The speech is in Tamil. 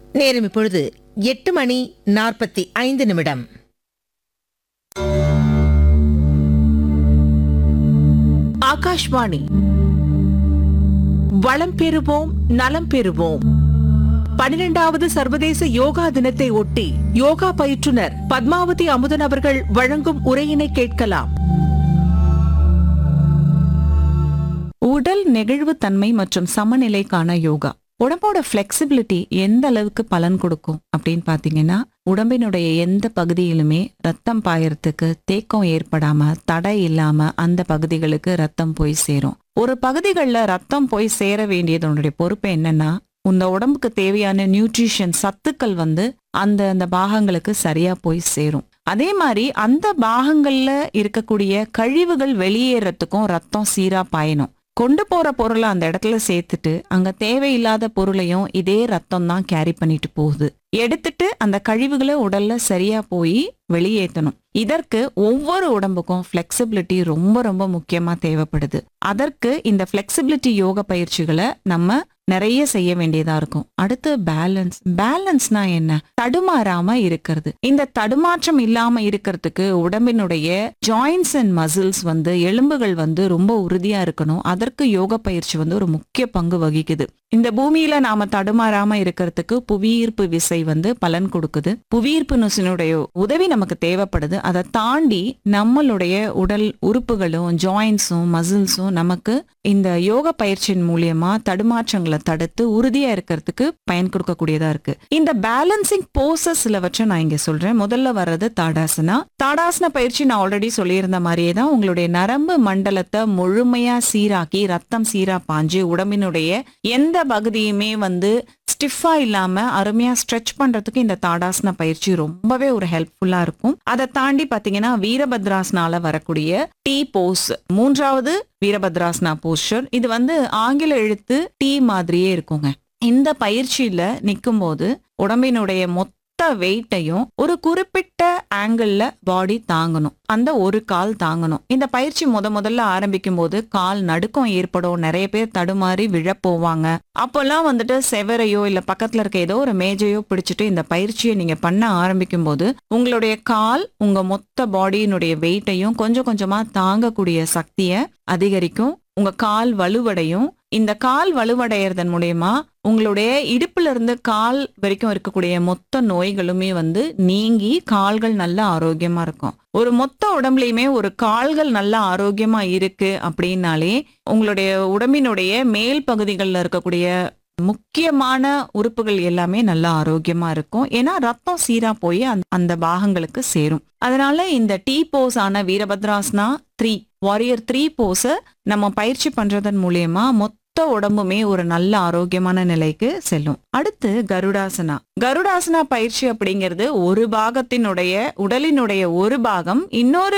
நேரம் இப்பொழுது எட்டு மணி நாற்பத்தி ஐந்து நிமிடம் ஆகாஷ்வாணி வளம் பெறுவோம் நலம் பெறுவோம் பனிரெண்டாவது சர்வதேச யோகா தினத்தை ஒட்டி யோகா பயிற்றுனர் பத்மாவதி அமுதன் அவர்கள் வழங்கும் உரையினை கேட்கலாம் உடல் நெகிழ்வு தன்மை மற்றும் சமநிலைக்கான யோகா உடம்போட ஃபிளெக்சிபிலிட்டி எந்த அளவுக்கு பலன் கொடுக்கும் அப்படின்னு பாத்தீங்கன்னா உடம்பினுடைய எந்த பகுதியிலுமே ரத்தம் பாயறதுக்கு தேக்கம் ஏற்படாம தடை இல்லாம அந்த பகுதிகளுக்கு ரத்தம் போய் சேரும் ஒரு பகுதிகளில் ரத்தம் போய் சேர வேண்டியதனுடைய பொறுப்பு என்னன்னா இந்த உடம்புக்கு தேவையான நியூட்ரிஷன் சத்துக்கள் வந்து அந்த அந்த பாகங்களுக்கு சரியா போய் சேரும் அதே மாதிரி அந்த பாகங்கள்ல இருக்கக்கூடிய கழிவுகள் வெளியேறதுக்கும் ரத்தம் சீரா பாயணும் கொண்டு போற பொருளை அந்த இடத்துல சேர்த்துட்டு அங்க தேவையில்லாத பொருளையும் இதே ரத்தம் தான் கேரி பண்ணிட்டு போகுது எடுத்துட்டு அந்த கழிவுகளை உடல்ல சரியா போய் வெளியேற்றணும் இதற்கு ஒவ்வொரு உடம்புக்கும் ஃபிளெக்சிபிலிட்டி ரொம்ப ரொம்ப முக்கியமா தேவைப்படுது அதற்கு இந்த ஃபிளெக்சிபிலிட்டி யோக பயிற்சிகளை நம்ம நிறைய செய்ய வேண்டியதா இருக்கும் அடுத்து பேலன்ஸ் பேலன்ஸ்னா என்ன தடுமாறாம இருக்கிறது இந்த தடுமாற்றம் இல்லாம இருக்கிறதுக்கு உடம்பினுடைய ஜாயின்ஸ் அண்ட் மசில்ஸ் வந்து எலும்புகள் வந்து ரொம்ப உறுதியா இருக்கணும் அதற்கு யோக பயிற்சி வந்து ஒரு முக்கிய பங்கு வகிக்குது இந்த பூமியில நாம தடுமாறாம இருக்கிறதுக்கு புவியீர்ப்பு விசை வந்து பலன் கொடுக்குது புவியீர்ப்பு நுசினுடைய உதவி நமக்கு தேவைப்படுது அதை தாண்டி நம்மளுடைய உடல் உறுப்புகளும் ஜாயின்ஸும் மசில்ஸும் நமக்கு இந்த யோக பயிற்சியின் மூலியமா தடுமாற்றங்களை தடுத்து உறுதியா இருக்கிறதுக்கு பயன் கொடுக்கக்கூடியதா இருக்கு இந்த பேலன்சிங் போசஸ் சிலவற்றை நான் இங்க சொல்றேன் முதல்ல வர்றது தாடாசனா தாடாசன பயிற்சி நான் ஆல்ரெடி சொல்லியிருந்த மாதிரியே தான் உங்களுடைய நரம்பு மண்டலத்தை முழுமையா சீராக்கி ரத்தம் சீரா பாஞ்சு உடம்பினுடைய எந்த பகுதியுமே வந்து ஸ்டிஃபா இல்லாம அருமையா ஸ்ட்ரெச் பண்றதுக்கு இந்த தாடாசன பயிற்சி ரொம்பவே ஒரு ஹெல்ப்ஃபுல்லா இருக்கும் அதை தாண்டி பாத்தீங்கன்னா வீரபத்ராசனால வரக்கூடிய டி போஸ் மூன்றாவது வீரபத்ராசனா போஸ்டர் இது வந்து ஆங்கில எழுத்து டி மாதிரியே இருக்குங்க இந்த பயிற்சியில நிக்கும் போது உடம்பினுடைய மொத்த வெயிட்டையும் ஒரு குறிப்பிட்ட ஆங்கிள் பாடி தாங்கணும் அந்த ஒரு கால் தாங்கணும் இந்த பயிற்சி முத முதல்ல ஆரம்பிக்கும் போது கால் நடுக்கம் ஏற்படும் நிறைய பேர் தடுமாறி விழப் போவாங்க அப்போல்லாம் வந்துட்டு செவரையோ இல்ல பக்கத்துல இருக்க ஏதோ ஒரு மேஜையோ பிடிச்சிட்டு இந்த பயிற்சியை நீங்க பண்ண ஆரம்பிக்கும் போது உங்களுடைய கால் உங்க மொத்த பாடியினுடைய வெயிட்டையும் கொஞ்சம் கொஞ்சமா தாங்கக்கூடிய சக்தியை அதிகரிக்கும் உங்க கால் வலுவடையும் இந்த கால் வலுவடையறதன் மூலயமா உங்களுடைய இடுப்புல இருந்து கால் வரைக்கும் இருக்கக்கூடிய மொத்த நோய்களுமே வந்து நீங்கி கால்கள் நல்ல ஆரோக்கியமா இருக்கும் ஒரு மொத்த உடம்புலயுமே ஒரு கால்கள் நல்ல ஆரோக்கியமா இருக்கு அப்படின்னாலே உங்களுடைய உடம்பினுடைய மேல் பகுதிகளில் இருக்கக்கூடிய முக்கியமான உறுப்புகள் எல்லாமே நல்லா ஆரோக்கியமா இருக்கும் ஏன்னா ரத்தம் சீரா போய் அந்த- அந்த பாகங்களுக்கு சேரும் அதனால இந்த டி போஸ் ஆன Virabhadrasana three warrior three pose நம்ம பயிற்சி பண்றதன் மூலியமா மொத்த உடம்புமே ஒரு நல்ல ஆரோக்கியமான நிலைக்கு செல்லும் அடுத்து கருடாசனா கருடாசனா பயிற்சி அப்படிங்கிறது ஒரு பாகத்தினுடைய உடலினுடைய ஒரு பாகம் இன்னொரு